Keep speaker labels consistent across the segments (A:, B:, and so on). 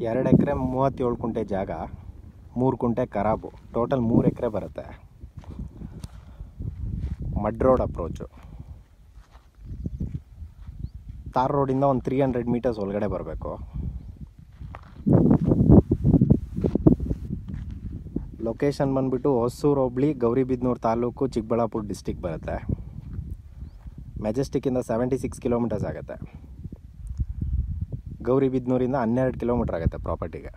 A: ಎರಡು ಎಕರೆ ಮೂವತ್ತೇಳು ಕುಂಟೆ ಜಾಗ ಮೂರು ಕುಂಟೆ ಖರಾಬು ಟೋಟಲ್ ಮೂರು ಎಕರೆ ಬರುತ್ತೆ ಮಡ್ ರೋಡ್ ಅಪ್ರೋಚು ತಾರ್ ರೋಡಿಂದ ಒಂದು ತ್ರೀ ಹಂಡ್ರೆಡ್ ಮೀಟರ್ಸ್ ಒಳಗಡೆ ಬರಬೇಕು ಲೊಕೇಶನ್ ಬಂದುಬಿಟ್ಟು ಹೊಸೂರು ಹೋಬ್ಳಿ ಗೌರಿಬಿದನೂರು ತಾಲೂಕು ಚಿಕ್ಕಬಳ್ಳಾಪುರ ಡಿಸ್ಟಿಕ್ ಬರುತ್ತೆ ಮೆಜೆಸ್ಟಿಕ್ಕಿಂದ ಸೆವೆಂಟಿ ಸಿಕ್ಸ್ ಕಿಲೋಮೀಟರ್ಸ್ ಆಗುತ್ತೆ ಗೌರಿಬಿದನೂರಿಂದ ಹನ್ನೆರಡು ಕಿಲೋಮೀಟ್ರ್ ಆಗುತ್ತೆ ಪ್ರಾಪರ್ಟಿಗೆ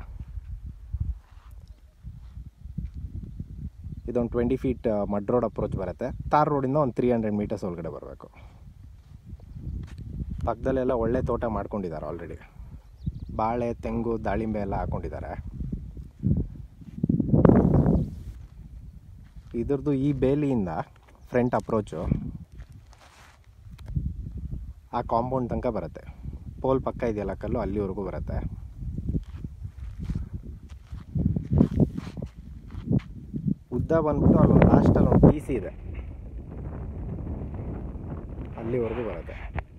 A: ಇದೊಂದು twenty feet mud road approach ಬರುತ್ತೆ ತಾರ್ ರೋಡಿಂದ ಒಂದು ತ್ರೀ ಹಂಡ್ರೆಡ್ ಮೀಟರ್ಸ್ ಒಳಗಡೆ ಬರಬೇಕು ಪಕ್ಕದಲ್ಲೆಲ್ಲ ಒಳ್ಳೆ ತೋಟ ಮಾಡ್ಕೊಂಡಿದ್ದಾರೆ ಆಲ್ರೆಡಿ ಬಾಳೆ ತೆಂಗು ದಾಳಿಂಬೆ ಎಲ್ಲ ಹಾಕೊಂಡಿದ್ದಾರೆ ಇದ್ರದ್ದು ಈ ಬೇಲಿಯಿಂದ ಫ್ರಂಟ್ ಅಪ್ರೋಚು ಆ ಕಾಂಪೌಂಡ್ ತನಕ ಬರುತ್ತೆ ಪೋಲ್ ಪಕ್ಕ ಇದೆಯಲ್ಲ ಕಲ್ಲು ಅಲ್ಲಿವರೆಗೂ ಬರುತ್ತೆ ಉದ್ದ ಬಂದ್ಬಿಟ್ಟು ಅಲ್ಲೊಂದು ಲಾಸ್ಟಲ್ಲಿ ಒಂದು ಪಿ ಸಿ ಇದೆ ಅಲ್ಲಿವರೆಗೂ ಬರುತ್ತೆ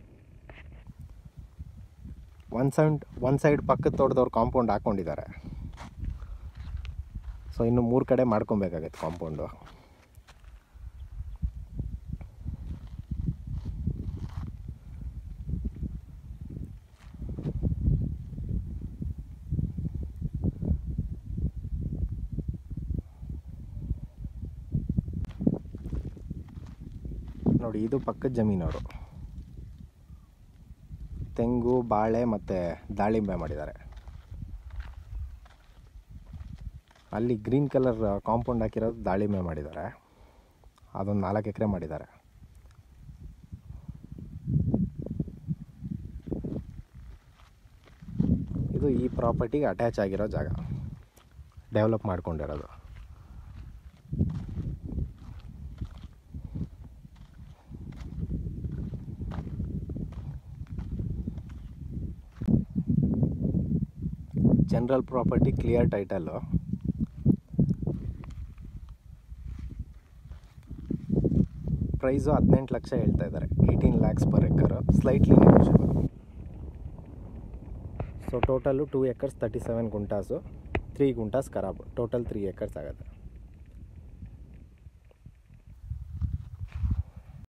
A: ಒನ್ ಸೈಡ್ ಒನ್ ಸೈಡ್ ಪಕ್ಕದ ತೋಟದವ್ರು ಕಾಂಪೌಂಡ್ ಹಾಕ್ಕೊಂಡಿದ್ದಾರೆ ಸೊ ಇನ್ನು ಮೂರು ಕಡೆ ಮಾಡ್ಕೊಬೇಕಾಗತ್ತೆ ಕಾಂಪೌಂಡು ನೋಡಿ ಇದು ಪಕ್ಕದ ಜಮೀನವರು ತೆಂಗು ಬಾಳೆ ಮತ್ತು ದಾಳಿಂಬೆ ಮಾಡಿದ್ದಾರೆ ಅಲ್ಲಿ ಗ್ರೀನ್ ಕಲರ್ ಕಾಂಪೌಂಡ್ ಹಾಕಿರೋದು ದಾಳಿಂಬೆ ಮಾಡಿದ್ದಾರೆ ಅದೊಂದು ನಾಲ್ಕು ಎಕರೆ ಮಾಡಿದ್ದಾರೆ ಇದು ಈ ಪ್ರಾಪರ್ಟಿಗೆ ಅಟ್ಯಾಚ್ ಆಗಿರೋ ಜಾಗ ಡೆವಲಪ್ ಮಾಡ್ಕೊಂಡಿರೋದು general property clear title price ಹದಿನೆಂಟು ಲಕ್ಷ ಹೇಳ್ತಾ ಇದ್ದಾರೆ eighteen lakhs per acre slightly negotiable so total two acres thirty seven guntas three guntas ಖರಾಬ್ ಟೋಟಲ್ ತ್ರೀ ಎಕರ್ಸ್ ಆಗುತ್ತೆ